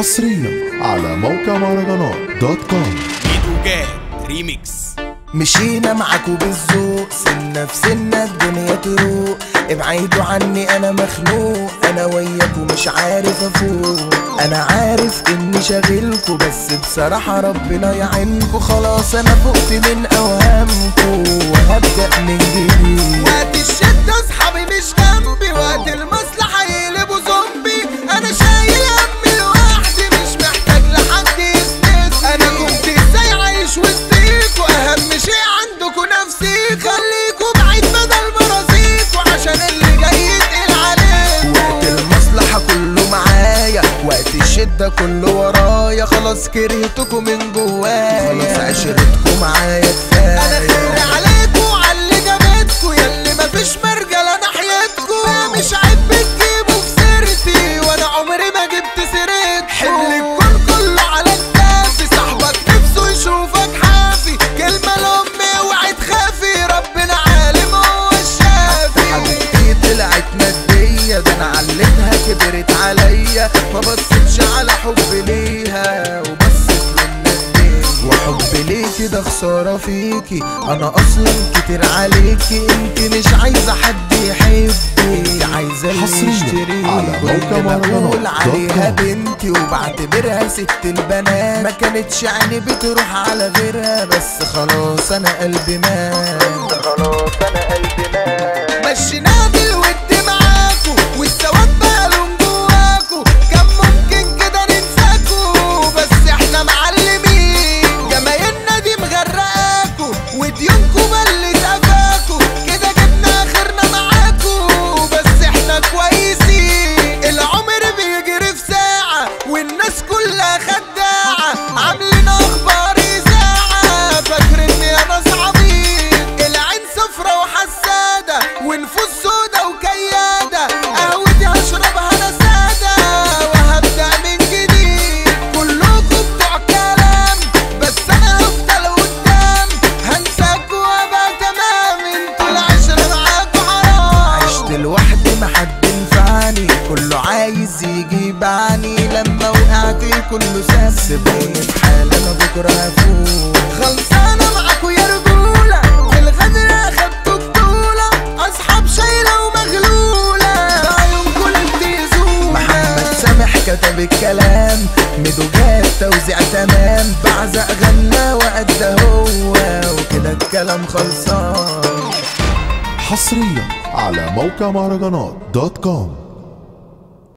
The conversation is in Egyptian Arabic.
حصريا على موقع مهرجانات دوت كوم ميدو جاد ريميكس مشينا معاكوا بالذوق سنة في سنة الدنيا تروق ابعدوا عني انا مخنوق انا وياكوا مش عارف افوق انا عارف اني شاغلكوا بس بصراحة ربنا يعينكوا خلاص انا فقت من اوهامكوا وهبدأ من جديد وقت الشدة اصحابي مش جنبي وقت المصلحة يقلبوا زومبي انا شايل هم لوحدي مش محتاج لحد يسند انا كنت ازاي عايش وسطيكوا اهم شيء عندكوا نفسي خليكوا بعيد بدل مرازيكوا عشان اللي جاي يتقل عليكوا وقت المصلحة كله معايا وقت الشدة كله ورايا خلاص كرهتكوا من جوايا خلاص عشرتكوا معايا كفاية انا خير عليكوا وعلى اللي جابتكوا ياللي مفيش مرجلة ناحيتكوا مش عيب بتجيبوا في سيرتي وانا عمري ما جبت سيرتكوا حمل الكون كله على كتافي صاحبك نفسه يشوفك حافي كلمة لأمي اوعي تخافي ربنا عالم هو الشافي حبيبتي طلعت مادية ده انا علمها كبرت عليا ما بصيتش على حب ليها وبصت للنبي وحب ليكي ده خسارة فيكي انا اصلا كتير عليكي انت مش عايزة حد يحبك عايزة اللي حصرياً يشتريك على موقع كنت مهرجانات بقول دوت عليها كوم. بنتي وبعتبرها ست البنات ما كانتش عيني بتروح على غيرها بس خلاص انا قلبي مات خلاص انا قلبي مات مشيناها بالود معاكو والسواد بقى لون جواكو كان ممكن كده ننساكو بس احنا معلمين جمايلنا دي مغرقاكو وديونكو ملت قفاكو كده جبنا اخرنا معاكو بس احنا كويسين العمر بيجري في ساعة والناس كلها خداعة عاملين اخبار اذاعة فاكر اني انا صعبين العين صفرة وحسادة ونفوس سودة وكيادة قهوتي هشربها انا سادة وهبدأ من جديد كلكم بتوع كلام بس انا هفضل قدام هنساكوا وابقى تمام انتوا العشرة معاكوا حرام عشت لوحدي محد ينفعني كله عايز يجي يبعني لما وقعت كله ساب سيبوني في حالي انا بكره هفوق خلصانه معاكوا يا رجوله في الغدر اخدتوا بطوله اصحاب شايله ومغلوله بعيونكوا اللي بتيزونا محمد سامح كتب الكلام ميدو جاب توزيع تمام بعزق غنى وقد هو وكده الكلام خلصان حصريا على موقع مهرجانات دوت كوم